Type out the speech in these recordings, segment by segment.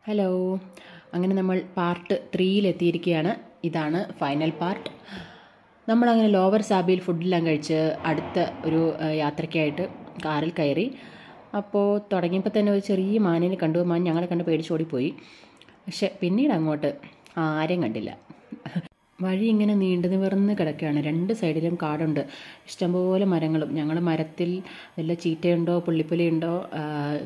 hello അങ്ങനെ നമ്മൾ part ത്രീയിലെത്തിയിരിക്കുകയാണ് ഇതാണ് ഫൈനൽ പാർട്ട് നമ്മളങ്ങനെ ലോവർ സാബിയിൽ ഫുഡെല്ലാം കഴിച്ച് അടുത്ത ഒരു ആ, യാത്രയ്ക്കായിട്ട് കാറിൽ കയറി അപ്പോൾ തുടങ്ങിയപ്പോൾ തന്നെ ഒരു ചെറിയ മാനിനെ കണ്ടു മാൻ ഞങ്ങളെ കണ്ട് പേടിച്ചോടിപ്പോയി പക്ഷെ പിന്നീട് അങ്ങോട്ട് ആരെയും കണ്ടില്ല വഴി ഇങ്ങനെ നീണ്ടു നിവർന്ന് കിടക്കുകയാണ് രണ്ട് സൈഡിലും കാടുണ്ട് ഇഷ്ടംപോലെ മരങ്ങളും ഞങ്ങൾ മരത്തിൽ വല്ല ചീറ്റയുണ്ടോ പുള്ളിപ്പുലിയുണ്ടോ ആ,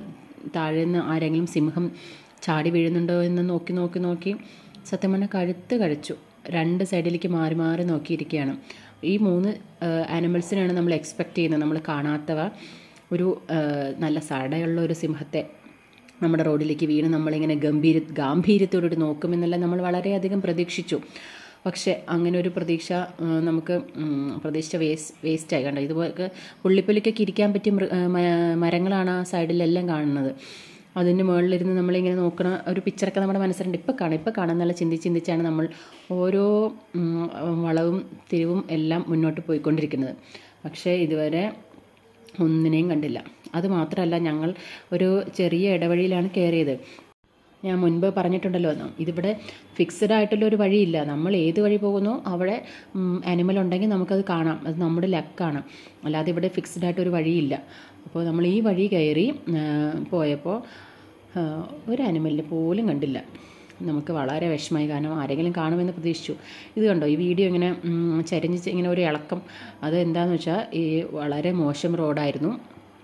താഴെ നിന്ന് ആരെങ്കിലും സിംഹം ചാടി വീഴുന്നുണ്ടോ എന്ന് നോക്കി നോക്കി നോക്കി സത്യം പറഞ്ഞാൽ കഴുത്ത് കഴിച്ചു രണ്ട് സൈഡിലേക്ക് മാറി മാറി നോക്കിയിരിക്കുകയാണ് ഈ മൂന്ന് ആനിമൽസിനാണ് നമ്മൾ എക്സ്പെക്റ്റ് ചെയ്യുന്നത് നമ്മൾ കാണാത്തവ ഒരു ആ, നല്ല സടയുള്ള ഒരു സിംഹത്തെ നമ്മുടെ റോഡിലേക്ക് വീണ് നമ്മളിങ്ങനെ ഗംഭീര ഗാംഭീര്യത്തോടുകൂടി നോക്കുമെന്നല്ല നമ്മൾ വളരെയധികം പ്രതീക്ഷിച്ചു പക്ഷേ അങ്ങനെ ഒരു പ്രതീക്ഷ ആ, നമുക്ക് ഉം, പ്രതീക്ഷിച്ച വേസ്റ്റ് വേസ്റ്റായി കണ്ടോ ഇതുപോലെ പുള്ളിപ്പുലിക്കൊക്കെ ഇരിക്കാൻ പറ്റിയ മൃ ആ, മ- മരങ്ങളാണ് ആ സൈഡിലെല്ലാം കാണുന്നത് അതിൻ്റെ മുകളിലിരുന്ന് നമ്മളിങ്ങനെ നോക്കണ ഒരു പിക്ചറൊക്കെ നമ്മുടെ മനസ്സിലുണ്ട് ഇപ്പം കാണാം ഇപ്പം കാണാം എന്നുള്ള ചിന്തിച്ച് ചിന്തിച്ചാണ് നമ്മൾ ഓരോ ഉം, വളവും തിരിവും എല്ലാം മുന്നോട്ട് പോയിക്കൊണ്ടിരിക്കുന്നത് പക്ഷേ ഇതുവരെ ഒന്നിനെയും കണ്ടില്ല അത് മാത്രമല്ല ഞങ്ങൾ ഒരു ചെറിയ ഇടവഴിയിലാണ് കയറിയത് ഞാൻ മുൻപ് പറഞ്ഞിട്ടുണ്ടല്ലോ ന- ഇതിവിടെ ഫിക്സഡ് ആയിട്ടുള്ള ഒരു വഴിയില്ല നമ്മൾ ഏത് വഴി പോകുന്നോ അവിടെ ആനിമൽ ഉണ്ടെങ്കിൽ നമുക്കത് കാണാം അത് നമ്മുടെ ലക്കാണ് അല്ലാതെ ഇവിടെ ഫിക്സഡ് ആയിട്ടൊരു വഴിയില്ല അപ്പോൾ നമ്മൾ ഈ വഴി കയറി ആ, പോയപ്പോൾ ആ, ഒരു ആനിമലിനെ പോലും കണ്ടില്ല നമുക്ക് വളരെ വിഷമമായി കാരണം ആരെങ്കിലും കാണുമെന്ന് പ്രതീക്ഷിച്ചു ഇത് കണ്ടോ ഈ വീഡിയോ ഇങ്ങനെ ഉം, ചരിഞ്ഞ് ചെ- ഇങ്ങനെ ഒരു ഇളക്കം അത് എന്താണെന്ന് വെച്ചാൽ ഈ വളരെ മോശം റോഡായിരുന്നു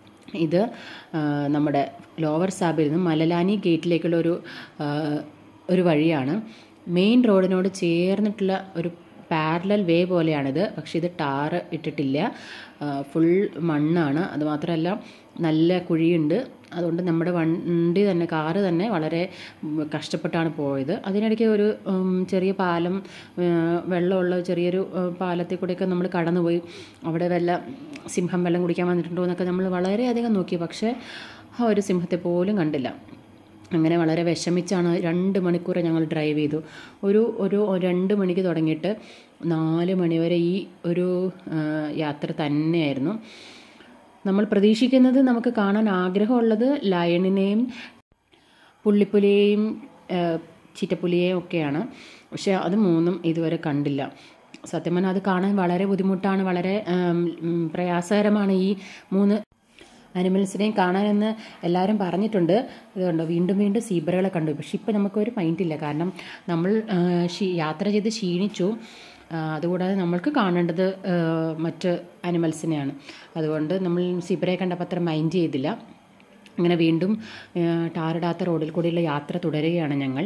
ഇത് ആ, നമ്മുടെ ലോവർ സാബിൽ നിന്ന് മലലാനി ഗേറ്റിലേക്കുള്ള ഒരു ആ, ഒരു വഴിയാണ് മെയിൻ റോഡിനോട് ചേർന്നിട്ടുള്ള ഒരു പാരലൽ വേ പോലെയാണിത് പക്ഷേ ഇത് ടാറ് ഇട്ടിട്ടില്ല ഫുൾ മണ്ണാണ് അതുമാത്രമല്ല നല്ല കുഴിയുണ്ട് അതുകൊണ്ട് നമ്മുടെ വണ്ടി തന്നെ കാറ് തന്നെ വളരെ ഉം, കഷ്ടപ്പെട്ടാണ് പോയത് അതിനിടയ്ക്ക് ഒരു ഉം, ചെറിയ പാലം ഉം, വെള്ളമുള്ള ചെറിയൊരു ഉം, പാലത്തിൽ കൂടെയൊക്കെ നമ്മൾ കടന്നുപോയി അവിടെ വല്ല സിംഹം വെള്ളം കുടിക്കാൻ വന്നിട്ടുണ്ടോ എന്നൊക്കെ നമ്മൾ വളരെയധികം നോക്കി പക്ഷേ ആ ഒരു സിംഹത്തെ പോലും കണ്ടില്ല അങ്ങനെ വളരെ വിഷമിച്ചാണ് രണ്ട് മണിക്കൂർ ഞങ്ങൾ ഡ്രൈവ് ചെയ്തു ഒരു ഒരു രണ്ട് മണിക്ക് തുടങ്ങിയിട്ട് നാല് മണിവരെ ഈ ഒരു ആ, യാത്ര തന്നെയായിരുന്നു നമ്മൾ പ്രതീക്ഷിക്കുന്നത് നമുക്ക് കാണാൻ ആഗ്രഹമുള്ളത് ലയണിനെയും പുള്ളിപ്പുലിയെയും ആ, ചിറ്റപ്പുലിയെയും ഒക്കെയാണ് പക്ഷേ അത് മൂന്നും ഇതുവരെ കണ്ടില്ല സത്യം പറഞ്ഞാൽ അത് കാണാൻ വളരെ ബുദ്ധിമുട്ടാണ് വളരെ ആം, ഉം, പ്രയാസകരമാണ് ഈ മൂന്ന് അനിമൽസിനെയും കാണാനെന്ന് എല്ലാവരും പറഞ്ഞിട്ടുണ്ട് ഇതുകൊണ്ട് വീണ്ടും വീണ്ടും സീബ്രകളെ കണ്ടു പക്ഷെ ഇപ്പം നമുക്കൊരു മൈൻഡില്ല കാരണം നമ്മൾ ആ, ക്ഷീ- യാത്ര ചെയ്ത് ക്ഷീണിച്ചു ആ, അതുകൂടാതെ നമ്മൾക്ക് കാണേണ്ടത് ആ, മറ്റ് അനിമൽസിനെയാണ് അതുകൊണ്ട് നമ്മൾ സീബ്രയെ കണ്ടപ്പോൾ അത്ര മൈൻഡ് ചെയ്തില്ല അങ്ങനെ വീണ്ടും ആ, ടാറിടാത്ത റോഡിൽ കൂടിയുള്ള യാത്ര തുടരുകയാണ് ഞങ്ങൾ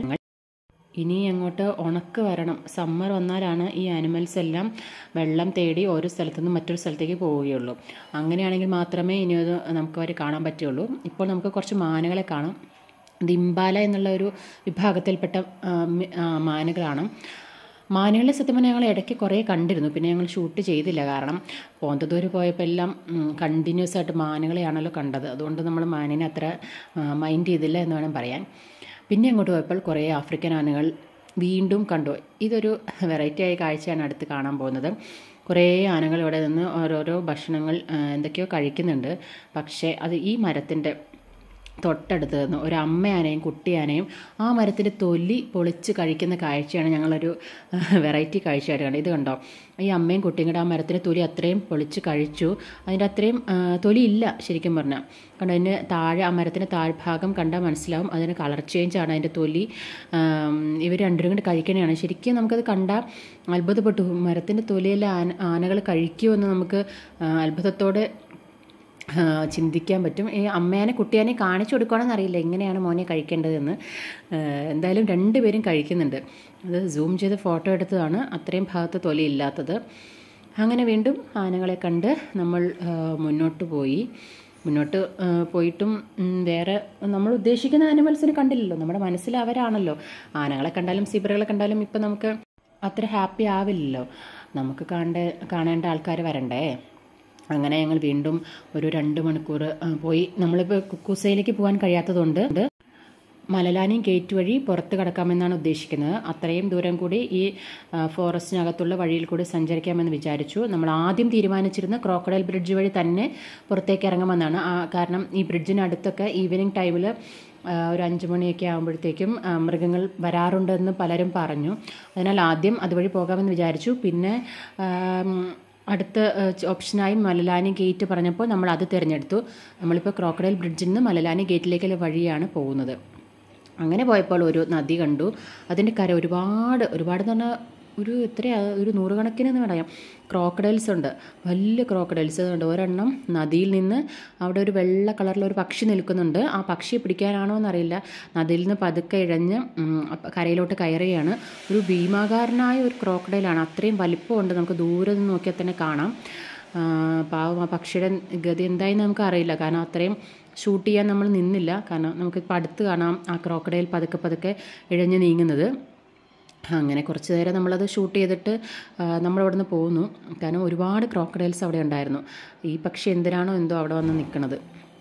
ഇനി അങ്ങോട്ട് ഉണക്ക് വരണം സമ്മർ വന്നാലാണ് ഈ ആനിമൽസ് എല്ലാം വെള്ളം തേടി ഓരോ സ്ഥലത്തു നിന്നും മറ്റൊരു സ്ഥലത്തേക്ക് പോവുകയുള്ളൂ അങ്ങനെയാണെങ്കിൽ മാത്രമേ ഇനി അത് നമുക്ക് അവരെ കാണാൻ പറ്റുള്ളൂ ഇപ്പോൾ നമുക്ക് കുറച്ച് മാനുകളെ കാണാം ദിംബാല എന്നുള്ള ഒരു വിഭാഗത്തിൽപ്പെട്ട ആ, മി- ആ, മാനുകളാണ് മാനുകളെ സത്യം പറഞ്ഞാൽ ഞങ്ങൾ ഇടയ്ക്ക് കുറേ കണ്ടിരുന്നു പിന്നെ ഞങ്ങൾ ഷൂട്ട് ചെയ്തില്ല കാരണം പോന്തതൂര് പോയപ്പോൾ എല്ലാം കണ്ടിന്യൂസ് ആയിട്ട് മാനുകളെയാണല്ലോ കണ്ടത് അതുകൊണ്ട് നമ്മൾ മാനിനെ അത്ര മൈൻഡ് ചെയ്തില്ല എന്ന് വേണം പറയാൻ പിന്നെ അങ്ങോട്ട് പോയപ്പോൾ കുറേ ആഫ്രിക്കൻ ആനകൾ വീണ്ടും കണ്ടു ഇതൊരു വെറൈറ്റി ആയ കാഴ്ചയാണ് അടുത്ത് കാണാൻ പോകുന്നത് കുറേ ആനകൾ ഇവിടെ നിന്ന് ഓരോരോ ഭക്ഷണങ്ങൾ ആ, എന്തൊക്കെയോ കഴിക്കുന്നുണ്ട് പക്ഷേ അത് ഈ മരത്തിൻ്റെ തൊട്ടടുത്ത് നിന്ന് ഒരു അമ്മയാനയും കുട്ടിയാനയും ആ മരത്തിൻ്റെ തൊലി പൊളിച്ച് കഴിക്കുന്ന കാഴ്ചയാണ് ഞങ്ങളൊരു വെറൈറ്റി കാഴ്ചയായിട്ട് കണ്ടത് ഇത് കണ്ടോ ഈ അമ്മയും കുട്ടിയും കൂടെ ആ മരത്തിൻ്റെ തൊലി അത്രയും പൊളിച്ച് കഴിച്ചു അതിൻ്റെ അത്രയും ആ, തൊലി ഇല്ല ശരിക്കും പറഞ്ഞാൽ കണ്ടോ അതിന് താഴെ ആ മരത്തിൻ്റെ താഴ്ഭാഗം കണ്ടാൽ മനസ്സിലാവും അതിന് കളർ ചേഞ്ച് ആണ് അതിൻ്റെ തൊലി ഇവർ രണ്ടുപേരും കൂടി കഴിക്കണതാണ് ശരിക്കും നമുക്കത് കണ്ടാൽ അത്ഭുതപ്പെട്ടു മരത്തിൻ്റെ തൊലിയെല്ലാം ആന ആനകൾ കഴിക്കുമോ എന്ന് നമുക്ക് ആ, അത്ഭുതത്തോടെ ആ, ചിന്തിക്കാൻ പറ്റും ഈ അമ്മേനെ കുട്ടിയാനെ കാണിച്ചു കൊടുക്കുകയാണെന്ന് അറിയില്ല എങ്ങനെയാണ് മോനെ കഴിക്കേണ്ടതെന്ന് ആ, എന്തായാലും രണ്ടുപേരും കഴിക്കുന്നുണ്ട് അത് സൂം ചെയ്ത് ഫോട്ടോ എടുത്തതാണ് അത്രയും ഭാഗത്ത് തൊലി ഇല്ലാത്തത് അങ്ങനെ വീണ്ടും ആനകളെ കണ്ട് നമ്മൾ ആ, മുന്നോട്ട് പോയി മുന്നോട്ട് ആ, പോയിട്ടും ഉം, വേറെ നമ്മൾ ഉദ്ദേശിക്കുന്ന ആനിമൽസിനെ കണ്ടില്ലല്ലോ നമ്മുടെ മനസ്സിൽ അവരാണല്ലോ ആനകളെ കണ്ടാലും സീബ്രകളെ കണ്ടാലും ഇപ്പം നമുക്ക് അത്ര ഹാപ്പി ആവില്ലല്ലോ നമുക്ക് കാണേണ്ട കാണേണ്ട ആൾക്കാർ വരണ്ടേ അങ്ങനെ ഞങ്ങൾ വീണ്ടും ഒരു രണ്ട് മണിക്കൂർ ആ, പോയി നമ്മളിപ്പോൾ കുക്കുസയിലേക്ക് പോകാൻ കഴിയാത്തതുകൊണ്ട് മലലാനി ഗേറ്റ് വഴി പുറത്ത് കടക്കാമെന്നാണ് ഉദ്ദേശിക്കുന്നത് അത്രയും ദൂരം കൂടി ഈ ആ, ഫോറസ്റ്റിനകത്തുള്ള വഴിയിൽ കൂടി സഞ്ചരിക്കാമെന്ന് വിചാരിച്ചു നമ്മൾ ആദ്യം തീരുമാനിച്ചിരുന്ന ക്രോക്കഡൈൽ ബ്രിഡ്ജ് വഴി തന്നെ പുറത്തേക്ക് ഇറങ്ങുമെന്നാണ് ആ, കാരണം ഈ ബ്രിഡ്ജിനടുത്തൊക്കെ ഈവനിങ് ടൈമിൽ ആ, ഒരു അഞ്ച് മണിയൊക്കെ ആകുമ്പോഴത്തേക്കും ആ, മൃഗങ്ങൾ വരാറുണ്ടെന്ന് പലരും പറഞ്ഞു അതിനാൽ ആദ്യം അതുവഴി പോകാമെന്ന് വിചാരിച്ചു പിന്നെ ആം, അടുത്ത ഏഹ്, ഓപ്ഷനായി മലലാനി ഗേറ്റ് പറഞ്ഞപ്പോൾ നമ്മൾ അത് തിരഞ്ഞെടുത്തു നമ്മളിപ്പോൾ ക്രോക്കഡൈൽ ബ്രിഡ്ജിൽ നിന്ന് മലലാനി ഗേറ്റിലേക്കുള്ള വഴിയാണ് പോകുന്നത് അങ്ങനെ പോയപ്പോൾ ഒരു നദി കണ്ടു അതിൻ്റെ കര ഒരുപാട് ഒരുപാട് എന്ന് പറഞ്ഞാൽ ഒരു എത്രയാ ഒരു നൂറുകണക്കിന് എന്ന് പറയാം ക്രോക്കഡൈൽസ് ഉണ്ട് വലിയ ക്രോക്കഡൈൽസ് ഉണ്ട് ഒരെണ്ണം നദിയിൽ നിന്ന് അവിടെ ഒരു വെള്ള കളറിലുള്ള ഒരു പക്ഷി നിൽക്കുന്നുണ്ട് ആ പക്ഷിയെ പിടിക്കാനാണോ എന്നറിയില്ല നദിയിൽ നിന്ന് പതുക്കെ ഇഴഞ്ഞ് ഉം, അപ്പ- കരയിലോട്ട് കയറുകയാണ് ഒരു ഭീമാകാരനായ ഒരു ക്രോക്കഡൈലാണ് അത്രയും വലിപ്പമുണ്ട് നമുക്ക് ദൂരെ നിന്ന് നോക്കിയാൽ തന്നെ കാണാം ആ, പാവം ആ പക്ഷിയുടെ ഗതി എന്തായെന്ന് നമുക്ക് അറിയില്ല കാരണം അത്രയും ഷൂട്ട് ചെയ്യാൻ നമ്മൾ നിന്നില്ല കാരണം നമുക്കിപ്പോൾ അടുത്ത് കാണാം ആ ക്രോക്കഡൈൽ പതുക്കെ പതുക്കെ ഇഴഞ്ഞ് നീങ്ങുന്നത് അങ്ങനെ കുറച്ച് നേരം നമ്മളത് ഷൂട്ട് ചെയ്തിട്ട് ആ, നമ്മളവിടെ നിന്ന് പോന്നു കാരണം ഒരുപാട് ക്രോക്കഡൈൽസ് അവിടെ ഉണ്ടായിരുന്നു ഈ പക്ഷി എന്തിനാണോ എന്തോ അവിടെ വന്ന് നിൽക്കുന്നത്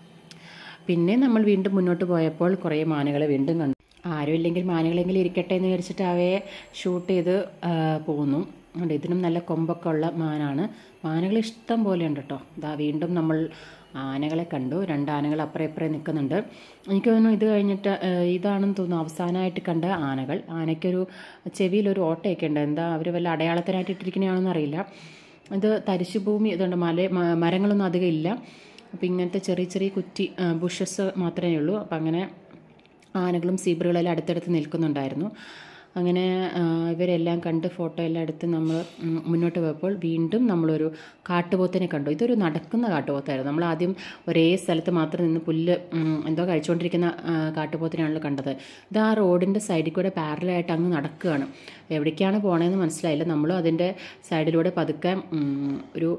പിന്നെ നമ്മൾ വീണ്ടും മുന്നോട്ട് പോയപ്പോൾ കുറേ മാനുകളെ വീണ്ടും കണ്ടു ആരും ഇല്ലെങ്കിൽ മാനുകളെങ്കിലും ഇരിക്കട്ടെ എന്ന് വിചാരിച്ചിട്ട് അവയെ ഷൂട്ട് ചെയ്ത് ആ, പോന്നു അതുകൊണ്ട് ഇതിനും നല്ല കൊമ്പൊക്കെ ഉള്ള മാനാണ് മാനുകൾ ഇഷ്ടം പോലെ ഉണ്ട് കേട്ടോ ഇതാ വീണ്ടും നമ്മൾ ആനകളെ കണ്ടു രണ്ട് ആനകൾ അപ്പുറം ഇപ്പുറം നിൽക്കുന്നുണ്ട് എനിക്ക് തോന്നുന്നു ഇത് കഴിഞ്ഞിട്ട് ആ, ഇതാണെന്ന് തോന്നുന്നു അവസാനമായിട്ട് കണ്ട ആനകൾ ആനയ്ക്കൊരു ചെവിയിലൊരു ഓട്ടയൊക്കെ ഉണ്ട് എന്താ അവർ വല്ല അടയാളത്തിനായിട്ട് ഇട്ടിരിക്കണയാണെന്ന് അറിയില്ല ഇത് തരിശുഭൂമി ഇതുണ്ട് മല മ- മരങ്ങളൊന്നും അധികം ഇല്ല അപ്പോൾ ഇങ്ങനത്തെ ചെറിയ ചെറിയ കുറ്റി ബുഷസ് മാത്രമേ ഉള്ളൂ അപ്പം അങ്ങനെ ആനകളും സീബ്രകളെല്ലാം അടുത്തടുത്ത് നിൽക്കുന്നുണ്ടായിരുന്നു അങ്ങനെ ആ, ഇവരെല്ലാം കണ്ട് ഫോട്ടോ എല്ലാം എടുത്ത് നമ്മൾ ഉം, മുന്നോട്ട് പോയപ്പോൾ വീണ്ടും നമ്മളൊരു കാട്ടുപോത്തിനെ കണ്ടു ഇതൊരു നടക്കുന്ന കാട്ടുപോത്തായിരുന്നു നമ്മൾ ആദ്യം ഒരേ സ്ഥലത്ത് മാത്രം നിന്ന് പുല്ല് ഉം, എന്തോ കഴിച്ചുകൊണ്ടിരിക്കുന്ന ആ, കാട്ടുപോത്തിനാണല്ലോ കണ്ടത് ഇത് ആ റോഡിൻ്റെ സൈഡിൽ കൂടെ പാരലായിട്ട് അങ്ങ് നടക്കുകയാണ് എവിടേക്കാണ് പോണതെന്ന് മനസ്സിലായില്ല നമ്മളും അതിൻ്റെ സൈഡിലൂടെ പതുക്കെ ഉം, ഒരു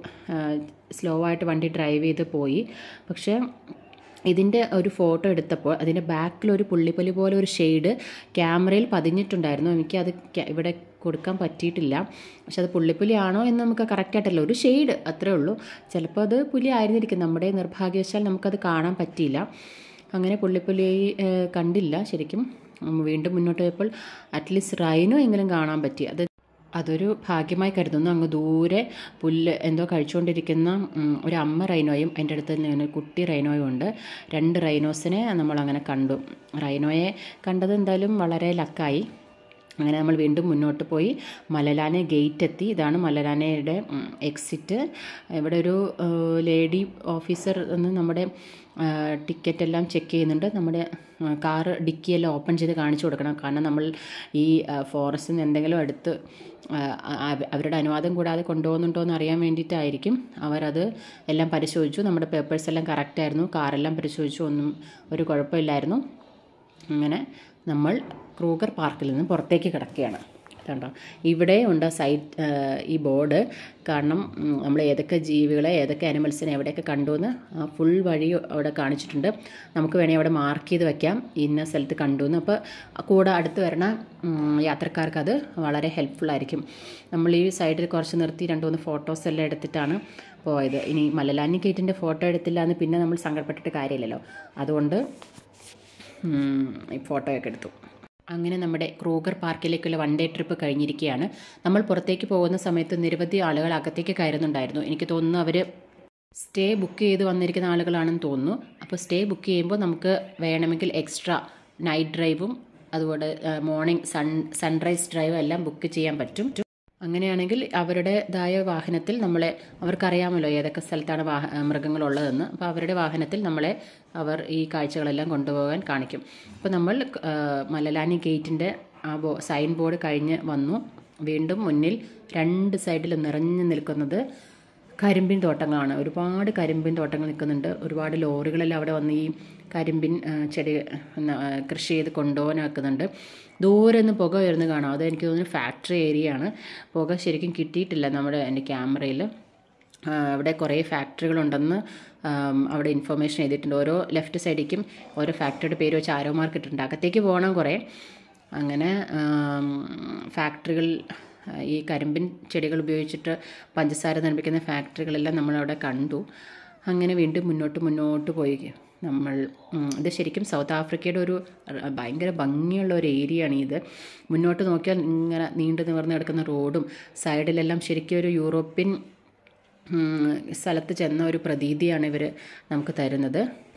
സ്ലോ ആയിട്ട് വണ്ടി ഡ്രൈവ് ചെയ്ത് പോയി പക്ഷേ ഇതിൻ്റെ ഒരു ഫോട്ടോ എടുത്തപ്പോൾ അതിൻ്റെ ബാക്കിൽ ഒരു പുള്ളിപ്പലി പോലെ ഒരു ഷെയ്ഡ് ക്യാമറയിൽ പതിഞ്ഞിട്ടുണ്ടായിരുന്നു എനിക്കത് ക്യാ- ഇവിടെ കൊടുക്കാൻ പറ്റിയിട്ടില്ല പക്ഷെ അത് പുള്ളിപ്പുലി ആണോ എന്ന് നമുക്ക് കറക്റ്റായിട്ടല്ല ഒരു ഷെയ്ഡ് അത്രേ ഉള്ളൂ ചിലപ്പോൾ അത് പുലി ആയിരുന്നിരിക്കും നമ്മുടെ നിർഭാഗ്യവശാൽ നമുക്കത് കാണാൻ പറ്റിയില്ല അങ്ങനെ പുള്ളിപ്പുലി ഏഹ്, കണ്ടില്ല ശരിക്കും ഉം, വീണ്ടും മുന്നോട്ട് പോയപ്പോൾ അറ്റ്ലീസ്റ്റ് റൈനോ എങ്കിലും കാണാൻ പറ്റി അത് അതൊരു ഭാഗ്യമായി കരുതുന്നു അങ്ങ് ദൂരെ പുല്ല് എന്തോ കഴിച്ചുകൊണ്ടിരിക്കുന്ന ഉം, ഒരു അമ്മ റൈനോയും അതിൻ്റെ അടുത്ത് തന്നെ ഒരു കുട്ടി റൈനോയും ഉണ്ട് രണ്ട് റൈനോസിനെ നമ്മൾ അങ്ങനെ കണ്ടു റൈനോയെ കണ്ടത് എന്തായാലും വളരെ ലക്കായി അങ്ങനെ നമ്മൾ വീണ്ടും മുന്നോട്ട് പോയി മലലാന ഗേറ്റ് എത്തി ഇതാണ് മലലാനയുടെ എക്സിറ്റ് ഇവിടെ ഒരു ഏഹ്, ലേഡി ഓഫീസർ എന്ന് നമ്മുടെ ടിക്കറ്റ് എല്ലാം ചെക്ക് ചെയ്യുന്നുണ്ട് നമ്മുടെ ആ, കാറ് ഡിക്കിയെല്ലാം ഓപ്പൺ ചെയ്ത് കാണിച്ചു കൊടുക്കണം കാരണം നമ്മൾ ഈ ഫോറസ്റ്റിൽ നിന്ന് എന്തെങ്കിലും എടുത്ത് ആ, അവ- അവരുടെ അനുവാദം കൂടാതെ കൊണ്ടുപോകുന്നുണ്ടോ എന്ന് അറിയാൻ വേണ്ടിയിട്ടായിരിക്കും അവരത് എല്ലാം പരിശോധിച്ചു നമ്മുടെ പേപ്പേഴ്സ് എല്ലാം കറക്റ്റായിരുന്നു കാറെല്ലാം പരിശോധിച്ചു ഒന്നും ഒരു കുഴപ്പമില്ലായിരുന്നു അങ്ങനെ നമ്മൾ ക്രൂഗർ പാർക്കിൽ നിന്ന് പുറത്തേക്ക് കിടക്കുകയാണ് കണ്ടോ ഇവിടെ ഉണ്ട് സൈറ്റ് ഈ ബോർഡ് കാരണം ഉം, നമ്മൾ ഏതൊക്കെ ജീവികളെ ഏതൊക്കെ അനിമൽസിനെ എവിടെയൊക്കെ കണ്ടു എന്ന് ഫുൾ വഴി അവിടെ കാണിച്ചിട്ടുണ്ട് നമുക്ക് വേണമെങ്കിൽ അവിടെ മാർക്ക് ചെയ്ത് വെക്കാം ഇന്ന സ്ഥലത്ത് കണ്ടു എന്ന് അപ്പോൾ കൂടെ അടുത്ത് വരണ ഉം, യാത്രക്കാർക്ക് അത് വളരെ ഹെൽപ്ഫുൾ ആയിരിക്കും നമ്മൾ ഈ സൈഡിൽ കുറച്ച് നിർത്തി രണ്ട് മൂന്ന് ഫോട്ടോസ് എല്ലാം എടുത്തിട്ടാണ് പോയത് ഇനി മലലാനി ഗേറ്റിൻ്റെ ഫോട്ടോ എടുത്തില്ല എന്ന് പിന്നെ നമ്മൾ സങ്കടപ്പെട്ടിട്ട് കാര്യമില്ലല്ലോ അതുകൊണ്ട് ഉം, ഈ ഫോട്ടോയൊക്കെ എടുത്തു അങ്ങനെ നമ്മുടെ ക്രൂഗർ പാർക്കിലേക്കുള്ള വൺ ഡേ ട്രിപ്പ് കഴിഞ്ഞിരിക്കുകയാണ് നമ്മൾ പുറത്തേക്ക് പോകുന്ന സമയത്ത് നിരവധി ആളുകൾ അകത്തേക്ക് കയറുന്നുണ്ടായിരുന്നു എനിക്ക് തോന്നുന്നു അവർ സ്റ്റേ ബുക്ക് ചെയ്ത് വന്നിരിക്കുന്ന ആളുകളാണെന്ന് തോന്നുന്നു അപ്പോൾ സ്റ്റേ ബുക്ക് ചെയ്യുമ്പോൾ നമുക്ക് വേണമെങ്കിൽ എക്സ്ട്രാ നൈറ്റ് ഡ്രൈവും അതുപോലെ മോർണിംഗ് സൺ സൺറൈസ് ഡ്രൈവും എല്ലാം ബുക്ക് ചെയ്യാൻ പറ്റും അങ്ങനെയാണെങ്കിൽ അവരുടേതായ വാഹനത്തിൽ നമ്മളെ അവർക്കറിയാമല്ലോ ഏതൊക്കെ സ്ഥലത്താണ് വാഹ മൃഗങ്ങളുള്ളതെന്ന് അപ്പോൾ അവരുടെ വാഹനത്തിൽ നമ്മളെ അവർ ഈ കാഴ്ചകളെല്ലാം കൊണ്ടുപോകാൻ കാണിക്കും അപ്പോൾ നമ്മൾ ആ, മലലാനി ഗേറ്റിൻ്റെ ആ ബോ സൈൻ ബോർഡ് കഴിഞ്ഞ് വന്നു വീണ്ടും മുന്നിൽ രണ്ട് സൈഡിലും നിറഞ്ഞു നിൽക്കുന്നത് കരിമ്പിൻ തോട്ടങ്ങളാണ് ഒരുപാട് കരിമ്പിൻ തോട്ടങ്ങൾ നിൽക്കുന്നുണ്ട് ഒരുപാട് ലോറികളെല്ലാം അവിടെ വന്ന് ഈ കരിമ്പിൻ ആ, ചെടി എന്നാ, ആ, കൃഷി ചെയ്ത് കൊണ്ടുപോകാൻ വെക്കുന്നുണ്ട് ദൂരെ നിന്ന് പുക വരുന്നത് കാണാം അത് എനിക്ക് തോന്നുന്നു ഫാക്ടറി ഏരിയ ആണ് പുക ശരിക്കും കിട്ടിയിട്ടില്ല നമ്മുടെ എൻ്റെ ക്യാമറയിൽ അവിടെ കുറേ ഫാക്ടറികളുണ്ടെന്ന് ആം, അവിടെ ഇൻഫർമേഷൻ ചെയ്തിട്ടുണ്ട് ഓരോ ലെഫ്റ്റ് സൈഡിലേക്കും ഓരോ ഫാക്ടറിയുടെ പേര് വെച്ച് ആരോ മാർക്ക് ഇട്ടിട്ടുണ്ട് അകത്തേക്ക് പോകണം കുറേ അങ്ങനെ ആം, ഫാക്ടറികൾ ആ, ഈ കരിമ്പിൻ ചെടികൾ ഉപയോഗിച്ചിട്ട് പഞ്ചസാര നിർമ്മിക്കുന്ന ഫാക്ടറികളെല്ലാം നമ്മളവിടെ കണ്ടു അങ്ങനെ വീണ്ടും മുന്നോട്ട് മുന്നോട്ട് പോയി നമ്മൾ ഉം, ഇത് ശരിക്കും സൗത്ത് ആഫ്രിക്കയുടെ ഒരു ആ, ഭയങ്കര ഭംഗിയുള്ള ഒരു ഏരിയയാണ് ഇത് മുന്നോട്ട് നോക്കിയാൽ ഇങ്ങനെ നീണ്ടു നിവർന്ന് കിടക്കുന്ന റോഡും സൈഡിലെല്ലാം ശരിക്കും ഒരു യൂറോപ്യൻ ഉം, സ്ഥലത്ത് ചെന്ന ഒരു പ്രതീതിയാണ് ഇവർ നമുക്ക് തരുന്നത്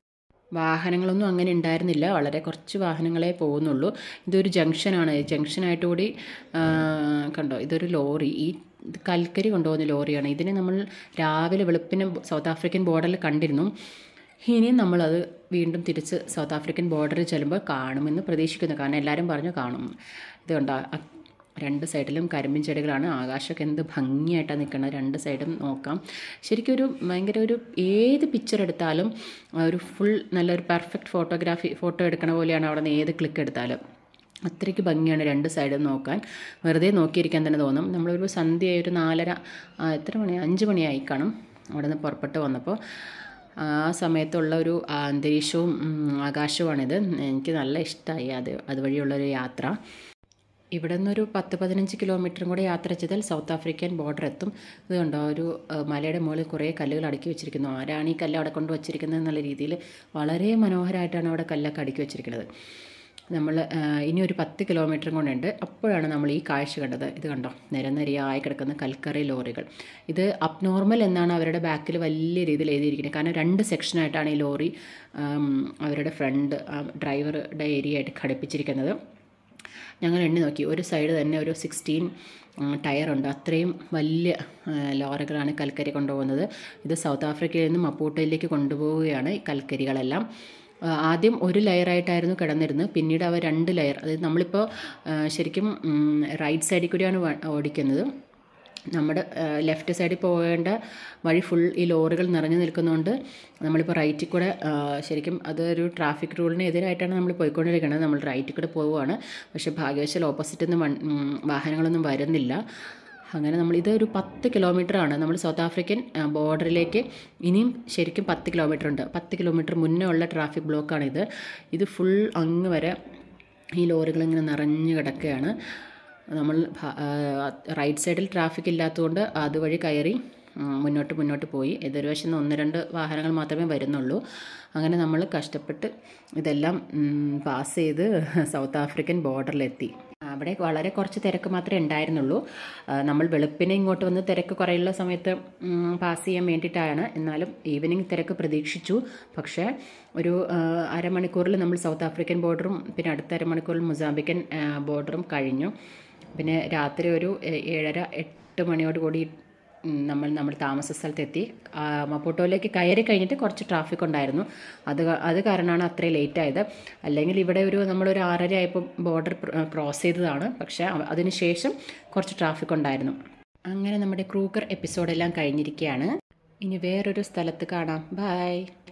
വാഹനങ്ങളൊന്നും അങ്ങനെ ഉണ്ടായിരുന്നില്ല വളരെ കുറച്ച് വാഹനങ്ങളെ പോകുന്നുള്ളൂ ഇതൊരു ജംഗ്ഷനാണ് ജംഗ്ഷനായിട്ട് കൂടി ആ, കണ്ടോ ഇതൊരു ലോറി ഈ ഇത് കൽക്കരി കൊണ്ടുപോകുന്ന ലോറിയാണ് ഇതിനെ നമ്മൾ രാവിലെ വെളുപ്പിന് സൗത്ത് ആഫ്രിക്കൻ ബോർഡറിൽ കണ്ടിരുന്നു ഇനിയും നമ്മളത് വീണ്ടും തിരിച്ച് സൗത്ത് ആഫ്രിക്കൻ ബോർഡറിൽ ചെല്ലുമ്പോൾ കാണുമെന്ന് പ്രതീക്ഷിക്കുന്നു കാരണം എല്ലാവരും പറഞ്ഞു കാണും ഇത് കണ്ടോ അ- രണ്ട് സൈഡിലും കരിമ്പിൻ ചെടികളാണ് ആകാശമൊക്കെ എന്ത് ഭംഗിയായിട്ടാണ് നിൽക്കുന്നത് രണ്ട് സൈഡും നോക്കാം ശരിക്കും ഒരു ഭയങ്കര ഒരു ഏത് പിക്ചർ എടുത്താലും ആ, ഒരു ഫുൾ നല്ലൊരു പെർഫെക്റ്റ് ഫോട്ടോഗ്രാഫി ഫോട്ടോ എടുക്കണ പോലെയാണ് അവിടെ നിന്ന് ഏത് ക്ലിക്ക് എടുത്താലും അത്രയ്ക്ക് ഭംഗിയാണ് രണ്ട് സൈഡും നോക്കാൻ വെറുതെ നോക്കിയിരിക്കാൻ തന്നെ തോന്നും നമ്മളൊരു സന്ധ്യ ഒരു നാലര ആ, എത്ര മണി അഞ്ച് മണിയായി കാണും അവിടെ നിന്ന് പുറപ്പെട്ട് വന്നപ്പോൾ ആ സമയത്തുള്ള ഒരു അന്തരീക്ഷവും ഉം, ആകാശവുമാണിത് എനിക്ക് നല്ല ഇഷ്ടമായി അത് അതുവഴിയുള്ളൊരു യാത്ര ഇവിടെ നിന്നൊരു പത്ത് പതിനഞ്ച് കിലോമീറ്ററും കൂടെ യാത്ര ചെയ്താൽ സൗത്ത് ആഫ്രിക്കൻ ബോർഡർ എത്തും ഇത് കണ്ടോ ഒരു ആ, മലയുടെ മുകളിൽ കുറേ കല്ലുകൾ അടുക്കി വെച്ചിരിക്കുന്നു ആരാണ് ഈ കല്ല് അവിടെ കൊണ്ട് വച്ചിരിക്കുന്നത് എന്നുള്ള രീതിയിൽ വളരെ മനോഹരമായിട്ടാണ് അവിടെ കല്ലൊക്കെ അടുക്കി വെച്ചിരിക്കുന്നത് നമ്മൾ ആ, ഇനി ഒരു പത്ത് കിലോമീറ്ററും കൊണ്ടുണ്ട് അപ്പോഴാണ് നമ്മൾ ഈ കാഴ്ച കണ്ടത് ഇത് കണ്ടോ നിരനിരയായി കിടക്കുന്ന കൽക്കറി ലോറികൾ ഇത് അപ് നോർമൽ എന്നാണ് അവരുടെ ബാക്കിൽ വലിയ രീതിയിൽ എഴുതിയിരിക്കുന്നത് കാരണം രണ്ട് സെക്ഷനായിട്ടാണ് ഈ ലോറി ആം, അവരുടെ ഫ്രണ്ട് ഡ്രൈവറുടെ ഏരിയ ആയിട്ട് ഘടിപ്പിച്ചിരിക്കുന്നത് ഞങ്ങൾ എണ്ണി നോക്കി ഒരു സൈഡ് തന്നെ ഒരു സിക്സ്റ്റീൻ ടയറുണ്ട് അത്രയും വലിയ ആ, ലോറികളാണ് കൽക്കരി കൊണ്ടുപോകുന്നത് ഇത് സൗത്ത് ആഫ്രിക്കയിൽ നിന്ന് മപ്പൂട്ടയിലേക്ക് കൊണ്ടുപോവുകയാണ് ഈ കൽക്കരികളെല്ലാം ആ, ആദ്യം ഒരു ലെയറായിട്ടായിരുന്നു കിടന്നിരുന്നത് പിന്നീട് അവർ രണ്ട് ലെയർ അതായത് നമ്മളിപ്പോൾ ആ, ശരിക്കും ഉം, റൈറ്റ് സൈഡിൽ കൂടിയാണ് വ- ഓടിക്കുന്നത് നമ്മുടെ ലെഫ്റ്റ് സൈഡിൽ പോകേണ്ട വഴി ഫുൾ ഈ ലോറികൾ നിറഞ്ഞു നിൽക്കുന്നതുകൊണ്ട് നമ്മളിപ്പോൾ റൈറ്റിൽ കൂടെ ആ, ശരിക്കും അതൊരു ട്രാഫിക് റൂളിന് എതിരായിട്ടാണ് നമ്മൾ പോയിക്കൊണ്ടിരിക്കുന്നത് നമ്മൾ റൈറ്റിൽ കൂടെ പോവുകയാണ് പക്ഷേ ഭാഗ്യവശാൽ ഓപ്പോസിറ്റിൽ നിന്ന് വൺ- ഉം, വാഹനങ്ങളൊന്നും വരുന്നില്ല അങ്ങനെ നമ്മൾ ഇതൊരു പത്ത് കിലോമീറ്റർ ആണ് നമ്മൾ സൗത്ത് ആഫ്രിക്കൻ ആ, ബോർഡറിലേക്ക് ഇനിയും ശരിക്കും പത്ത് കിലോമീറ്റർ ഉണ്ട് പത്ത് കിലോമീറ്റർ മുന്നേ ഉള്ള ട്രാഫിക് ബ്ലോക്കാണിത് ഇത് ഫുൾ അങ്ങ് വരെ ഈ ലോറികൾ ഇങ്ങനെ നിറഞ്ഞു കിടക്കുകയാണ് നമ്മൾ ഭ- ആ, റൈറ്റ് സൈഡിൽ ട്രാഫിക് ഇല്ലാത്തതുകൊണ്ട് അതുവഴി കയറി ഉം, മുന്നോട്ട് മുന്നോട്ട് പോയി എതിർവശം നിന്ന് ഒന്ന് രണ്ട് വാഹനങ്ങൾ മാത്രമേ വരുന്നുള്ളൂ അങ്ങനെ നമ്മൾ കഷ്ടപ്പെട്ട് ഇതെല്ലാം ഉം, പാസ് ചെയ്ത് സൗത്ത് ആഫ്രിക്കൻ ബോർഡറിലെത്തി അവിടെ വളരെ കുറച്ച് തിരക്ക് മാത്രമേ ഉണ്ടായിരുന്നുള്ളൂ ആ, നമ്മൾ വെളുപ്പിനെ ഇങ്ങോട്ട് വന്ന് തിരക്ക് കുറയുള്ള സമയത്ത് ഉം, പാസ് ചെയ്യാൻ വേണ്ടിയിട്ടാണ് എന്നാലും ഈവനിങ് തിരക്ക് പ്രതീക്ഷിച്ചു പക്ഷേ ഒരു ആ, അരമണിക്കൂറിൽ നമ്മൾ സൗത്ത് ആഫ്രിക്കൻ ബോർഡറും പിന്നെ അടുത്ത അരമണിക്കൂറിൽ മൊസാംബിക്കൻ ആ, ബോർഡറും കഴിഞ്ഞു പിന്നെ രാത്രി ഒരു ഏ- ഏഴര എട്ട് മണിയോട് കൂടി ഉം, നമ്മൾ നമ്മൾ താമസ സ്ഥലത്തെത്തി ആ, മപ്പൂട്ടോയിലേക്ക് കയറി കഴിഞ്ഞിട്ട് കുറച്ച് ട്രാഫിക് ഉണ്ടായിരുന്നു അത് ക- അത് കാരണമാണ് അത്രയും ലേറ്റ് ആയത് അല്ലെങ്കിൽ ഇവിടെ ഒരു നമ്മളൊരു ആറര ആയപ്പോൾ ബോർഡർ ക്രോസ് ചെയ്തതാണ് പക്ഷേ അവ- അതിന് ശേഷം കുറച്ച് ട്രാഫിക് ഉണ്ടായിരുന്നു അങ്ങനെ നമ്മുടെ ക്രൂക്കർ എപ്പിസോഡെല്ലാം കഴിഞ്ഞിരിക്കുകയാണ് ഇനി വേറൊരു സ്ഥലത്ത് കാണാം ബൈ